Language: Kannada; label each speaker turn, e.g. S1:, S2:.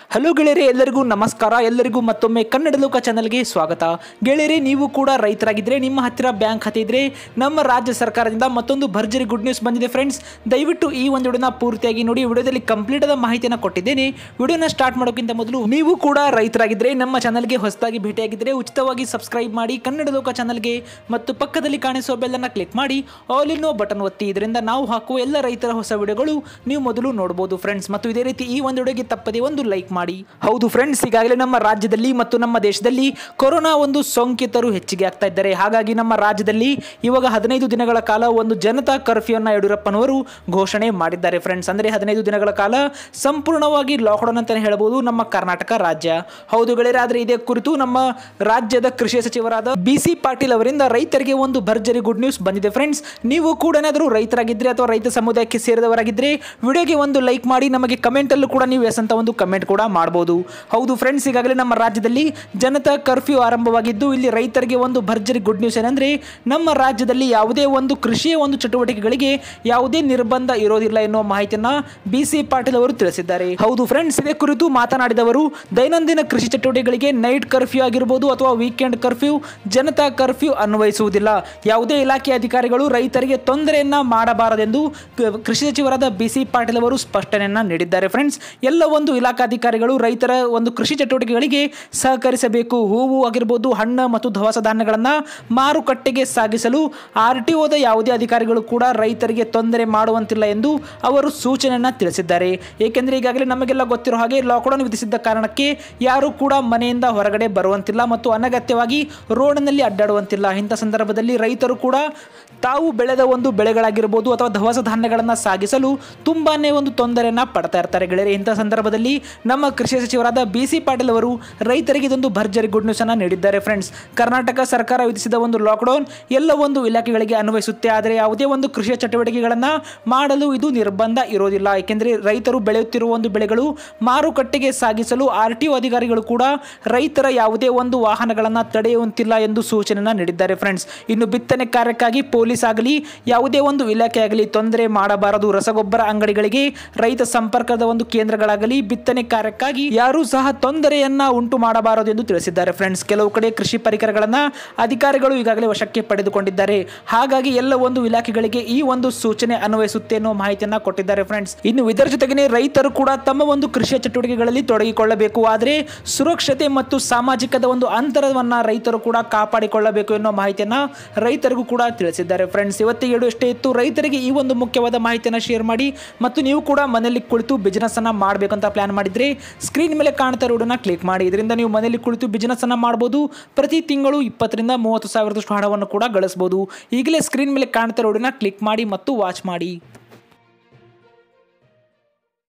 S1: ಹಲೋ ಗೆಳೆಯರೆ ಎಲ್ಲರಿಗೂ ನಮಸ್ಕಾರ ಎಲ್ಲರಿಗೂ ಮತ್ತೊಮ್ಮೆ ಕನ್ನಡ ಲೋಕ ಚಾನಲ್ಗೆ ಸ್ವಾಗತ ಗೆಳೆಯರೆ ನೀವು ಕೂಡ ರೈತರಾಗಿದ್ದರೆ ನಿಮ್ಮ ಹತ್ತಿರ ಬ್ಯಾಂಕ್ ಖಾತೆ ಇದ್ದರೆ ನಮ್ಮ ರಾಜ್ಯ ಸರ್ಕಾರದಿಂದ ಮತ್ತೊಂದು ಭರ್ಜರಿ ಗುಡ್ ನ್ಯೂಸ್ ಬಂದಿದೆ ಫ್ರೆಂಡ್ಸ್ ದಯವಿಟ್ಟು ಈ ಒಂದು ವಿಡಿಯೋನ ಪೂರ್ತಿಯಾಗಿ ನೋಡಿ ವಿಡಿಯೋದಲ್ಲಿ ಕಂಪ್ಲೀಟ್ ಆದ ಮಾಹಿತಿಯನ್ನು ಕೊಟ್ಟಿದ್ದೇನೆ ವಿಡಿಯೋನ ಸ್ಟಾರ್ಟ್ ಮಾಡೋಕ್ಕಿಂತ ಮೊದಲು ನೀವು ಕೂಡ ರೈತರಾಗಿದ್ದರೆ ನಮ್ಮ ಚಾನಲ್ಗೆ ಹೊಸದಾಗಿ ಭೇಟಿಯಾಗಿದ್ದರೆ ಉಚಿತವಾಗಿ ಸಬ್ಸ್ಕ್ರೈಬ್ ಮಾಡಿ ಕನ್ನಡ ಲೋಕ ಚಾನಲ್ಗೆ ಮತ್ತು ಪಕ್ಕದಲ್ಲಿ ಕಾಣಿಸುವ ಬೆಲ್ಲನ್ನು ಕ್ಲಿಕ್ ಮಾಡಿ ಆಲ್ ಇನ್ ಬಟನ್ ಒತ್ತಿ ಇದರಿಂದ ನಾವು ಹಾಕುವ ಎಲ್ಲ ರೈತರ ಹೊಸ ವಿಡಿಯೋಗಳು ನೀವು ಮೊದಲು ನೋಡಬಹುದು ಫ್ರೆಂಡ್ಸ್ ಮತ್ತು ಇದೇ ರೀತಿ ಈ ಒಂದು ವಿಡಿಯೋಗೆ ತಪ್ಪದೆ ಒಂದು ಲೈಕ್ ಮಾಡಿ ಹೌದು ಫ್ರೆಂಡ್ಸ್ ಈಗಾಗಲೇ ನಮ್ಮ ರಾಜ್ಯದಲ್ಲಿ ಮತ್ತು ನಮ್ಮ ದೇಶದಲ್ಲಿ ಕೊರೋನಾ ಒಂದು ಸೋಂಕಿತರು ಹೆಚ್ಚಿಗೆ ಆಗ್ತಾ ಇದ್ದಾರೆ ಹಾಗಾಗಿ ನಮ್ಮ ರಾಜ್ಯದಲ್ಲಿ ಇವಾಗ ಹದಿನೈದು ದಿನಗಳ ಕಾಲ ಒಂದು ಜನತಾ ಕರ್ಫ್ಯೂನ ಯಡಿಯೂರಪ್ಪನವರು ಘೋಷಣೆ ಮಾಡಿದ್ದಾರೆ ಫ್ರೆಂಡ್ಸ್ ಅಂದರೆ ಹದಿನೈದು ದಿನಗಳ ಕಾಲ ಸಂಪೂರ್ಣವಾಗಿ ಲಾಕ್ಡೌನ್ ಅಂತಾನೆ ಹೇಳ್ಬೋದು ನಮ್ಮ ಕರ್ನಾಟಕ ರಾಜ್ಯ ಹೌದು ಗೆಳೆಯರೆ ಆದರೆ ಇದೇ ಕುರಿತು ನಮ್ಮ ರಾಜ್ಯದ ಕೃಷಿ ಸಚಿವರಾದ ಬಿ ಸಿ ಪಾಟೀಲ್ ಅವರಿಂದ ರೈತರಿಗೆ ಒಂದು ಭರ್ಜರಿ ಗುಡ್ ನ್ಯೂಸ್ ಬಂದಿದೆ ಫ್ರೆಂಡ್ಸ್ ನೀವು ಕೂಡ ಏನಾದರೂ ರೈತರಾಗಿದ್ದರೆ ಅಥವಾ ರೈತ ಸಮುದಾಯಕ್ಕೆ ಸೇರಿದವರಾಗಿದ್ದರೆ ವಿಡಿಯೋಗೆ ಒಂದು ಲೈಕ್ ಮಾಡಿ ನಮಗೆ ಕಮೆಂಟಲ್ಲೂ ಕೂಡ ನೀವು ಎಸ್ ಅಂತ ಒಂದು ಕಮೆಂಟ್ ಕೂಡ ಮಾಡ್ಬೋದು ಹೌದು ಫ್ರೆಂಡ್ಸ್ ಈಗಾಗಲೇ ನಮ್ಮ ರಾಜ್ಯದಲ್ಲಿ ಜನತಾ ಕರ್ಫ್ಯೂ ಆರಂಭವಾಗಿದ್ದು ಇಲ್ಲಿ ರೈತರಿಗೆ ಒಂದು ಭರ್ಜರಿ ಗುಡ್ ನ್ಯೂಸ್ ಏನಂದ್ರೆ ನಮ್ಮ ರಾಜ್ಯದಲ್ಲಿ ಯಾವುದೇ ಒಂದು ಕೃಷಿಯ ಒಂದು ಚಟುವಟಿಕೆಗಳಿಗೆ ಯಾವುದೇ ನಿರ್ಬಂಧ ಇರೋದಿಲ್ಲ ಎನ್ನುವ ಮಾಹಿತಿಯನ್ನ ಬಿ ಸಿ ಪಾಟೀಲ್ ಅವರು ತಿಳಿಸಿದ್ದಾರೆ ಹೌದು ಫ್ರೆಂಡ್ಸ್ ಇದೇ ಕುರಿತು ಮಾತನಾಡಿದವರು ದೈನಂದಿನ ಕೃಷಿ ಚಟುವಟಿಕೆಗಳಿಗೆ ನೈಟ್ ಕರ್ಫ್ಯೂ ಆಗಿರ್ಬೋದು ಅಥವಾ ವೀಕೆಂಡ್ ಕರ್ಫ್ಯೂ ಜನತಾ ಕರ್ಫ್ಯೂ ಅನ್ವಯಿಸುವುದಿಲ್ಲ ಯಾವುದೇ ಇಲಾಖೆ ಅಧಿಕಾರಿಗಳು ರೈತರಿಗೆ ತೊಂದರೆಯನ್ನ ಮಾಡಬಾರದೆಂದು ಕ- ಕೃಷಿ ಸಚಿವರಾದ ಬಿ ಸಿ ಪಾಟೀಲ್ ಅವರು ಸ್ಪಷ್ಟನೆಯನ್ನ ನೀಡಿದ್ದಾರೆ ಫ್ರೆಂಡ್ಸ್ ಎಲ್ಲ ಒಂದು ಇಲಾಖಾಧಿಕಾರಿಗಳು ರೈತರ ಒಂದು ಕೃಷಿ ಚಟುವಟಿಕೆಗಳಿಗೆ ಸಹಕರಿಸಬೇಕು ಹೂವು ಆಗಿರ್ಬೋದು ಹಣ್ಣು ಮತ್ತು ದವಸ ಧಾನ್ಯಗಳನ್ನು ಮಾರುಕಟ್ಟೆಗೆ ಸಾಗಿಸಲು ಆರ್ ಟಿ ಒದ ಯಾವುದೇ ಅಧಿಕಾರಿಗಳು ಕೂಡ ರೈತರಿಗೆ ತೊಂದರೆ ಮಾಡುವಂತಿಲ್ಲ ಎಂದು ಅವರು ಸೂಚನೆಯನ್ನ ತಿಳಿಸಿದ್ದಾರೆ ಏಕೆಂದರೆ ಈಗಾಗಲೇ ನಮಗೆಲ್ಲ ಗೊತ್ತಿರೋ ಹಾಗೆ ಲಾಕ್ಡೌನ್ ವಿಧಿಸಿದ್ದ ಕಾರಣಕ್ಕೆ ಯಾರು ಕೂಡ ಮನೆಯಿಂದ ಹೊರಗಡೆ ಬರುವಂತಿಲ್ಲ ಮತ್ತು ಅನಗತ್ಯವಾಗಿ ರೋಡ್ನಲ್ಲಿ ಅಡ್ಡಾಡುವಂತಿಲ್ಲ ಇಂಥ ಸಂದರ್ಭದಲ್ಲಿ ರೈತರು ಕೂಡ ತಾವು ಬೆಳೆದ ಒಂದು ಬೆಳೆಗಳಾಗಿರ್ಬೋದು ಅಥವಾ ದವಸ ಧಾನ್ಯಗಳನ್ನು ಸಾಗಿಸಲು ತುಂಬಾನೇ ಒಂದು ತೊಂದರೆಯನ್ನ ಪಡ್ತಾ ಇರ್ತಾರೆ ಗೆಳೆಯರೆ ಇಂಥ ಸಂದರ್ಭದಲ್ಲಿ ನಮ್ಮ ಕೃಷಿ ಸಚಿವರಾದ ಬಿ ಸಿ ಪಾಟೀಲ್ ಅವರು ರೈತರಿಗೆ ಇದೊಂದು ಭರ್ಜರಿ ಗುಡ್ ನ್ಯೂಸ್ ಅನ್ನ ನೀಡಿದ್ದಾರೆ ಫ್ರೆಂಡ್ಸ್ ಕರ್ನಾಟಕ ಸರ್ಕಾರ ವಿಧಿಸಿದ ಒಂದು ಲಾಕ್ಡೌನ್ ಎಲ್ಲ ಒಂದು ಇಲಾಖೆಗಳಿಗೆ ಅನ್ವಯಿಸುತ್ತೆ ಆದರೆ ಯಾವುದೇ ಒಂದು ಕೃಷಿಯ ಚಟುವಟಿಕೆಗಳನ್ನು ಮಾಡಲು ಇದು ನಿರ್ಬಂಧ ಇರೋದಿಲ್ಲ ಏಕೆಂದರೆ ರೈತರು ಬೆಳೆಯುತ್ತಿರುವ ಒಂದು ಬೆಳೆಗಳು ಮಾರುಕಟ್ಟೆಗೆ ಸಾಗಿಸಲು ಆರ್ ಟಿ ಅಧಿಕಾರಿಗಳು ಕೂಡ ರೈತರ ಯಾವುದೇ ಒಂದು ವಾಹನಗಳನ್ನು ತಡೆಯುವಂತಿಲ್ಲ ಎಂದು ಸೂಚನೆಯನ್ನ ನೀಡಿದ್ದಾರೆ ಫ್ರೆಂಡ್ಸ್ ಇನ್ನು ಬಿತ್ತನೆ ಕಾರ್ಯಕ್ಕಾಗಿ ಪೊಲೀಸ್ ಆಗಲಿ ಯಾವುದೇ ಒಂದು ಇಲಾಖೆ ಆಗಲಿ ತೊಂದರೆ ಮಾಡಬಾರದು ರಸಗೊಬ್ಬರ ಅಂಗಡಿಗಳಿಗೆ ರೈತ ಸಂಪರ್ಕದ ಒಂದು ಕೇಂದ್ರಗಳಾಗಲಿ ಬಿತ್ತನೆ ಕಾರ್ಯಕ್ಕಾಗಿ ಯಾರೂ ಸಹ ತೊಂದರೆಯನ್ನ ಉಂಟು ಮಾಡಬಾರದು ಎಂದು ತಿಳಿಸಿದ್ದಾರೆ ಫ್ರೆಂಡ್ಸ್ ಕೆಲವು ಕಡೆ ಕೃಷಿ ಪರಿಕರಗಳನ್ನ ಅಧಿಕಾರಿಗಳು ಈಗಾಗಲೇ ವಶಕ್ಕೆ ಪಡೆದುಕೊಂಡಿದ್ದಾರೆ ಹಾಗಾಗಿ ಎಲ್ಲ ಒಂದು ಇಲಾಖೆಗಳಿಗೆ ಈ ಒಂದು ಸೂಚನೆ ಅನ್ವಯಿಸುತ್ತೆ ಅನ್ನೋ ಮಾಹಿತಿಯನ್ನ ಕೊಟ್ಟಿದ್ದಾರೆ ಫ್ರೆಂಡ್ಸ್ ಇನ್ನು ಇದರ ಜೊತೆಗೆ ರೈತರು ಕೂಡ ತಮ್ಮ ಒಂದು ಕೃಷಿಯ ಚಟುವಟಿಕೆಗಳಲ್ಲಿ ತೊಡಗಿಕೊಳ್ಳಬೇಕು ಆದರೆ ಸುರಕ್ಷತೆ ಮತ್ತು ಸಾಮಾಜಿಕದ ಒಂದು ಅಂತರವನ್ನ ರೈತರು ಕೂಡ ಕಾಪಾಡಿಕೊಳ್ಳಬೇಕು ಎನ್ನುವ ಮಾಹಿತಿಯನ್ನ ರೈತರಿಗೂ ಕೂಡ ತಿಳಿಸಿದ್ದಾರೆ ಫ್ರೆಂಡ್ಸ್ ಇವತ್ತಿಗೆ ಹೇಳು ಎಷ್ಟೇ ಇತ್ತು ರೈತರಿಗೆ ಈ ಒಂದು ಮುಖ್ಯವಾದ ಮಾಹಿತಿಯನ್ನು ಶೇರ್ ಮಾಡಿ ಮತ್ತು ನೀವು ಕೂಡ ಮನೆಯಲ್ಲಿ ಕುಳಿತು ಬಿಸ್ನೆಸ್ ಅನ್ನ ಮಾಡಬೇಕಂತ ಪ್ಲಾನ್ ಮಾಡಿದ್ರೆ ಸ್ಕ್ರೀನ್ ಮೇಲೆ ಕಾಣ್ತಾ ಇರೋದನ್ನ ಕ್ಲಿಕ್ ಮಾಡಿ ಇದರಿಂದ ನೀವು ಮನೆಯಲ್ಲಿ ಕುಳಿತು ಬಿಸ್ನೆಸ್ ಅನ್ನ ಮಾಡಬಹುದು ಪ್ರತಿ ತಿಂಗಳು ಇಪ್ಪತ್ತರಿಂದ ಮೂವತ್ತು ಸಾವಿರದಷ್ಟು ಹಣವನ್ನು ಕೂಡ ಗಳಿಸಬಹುದು ಈಗಲೇ ಸ್ಕ್ರೀನ್ ಮೇಲೆ ಕಾಣ್ತಾ ಇರೋದನ್ನ ಕ್ಲಿಕ್ ಮಾಡಿ ಮತ್ತು ವಾಚ್ ಮಾಡಿ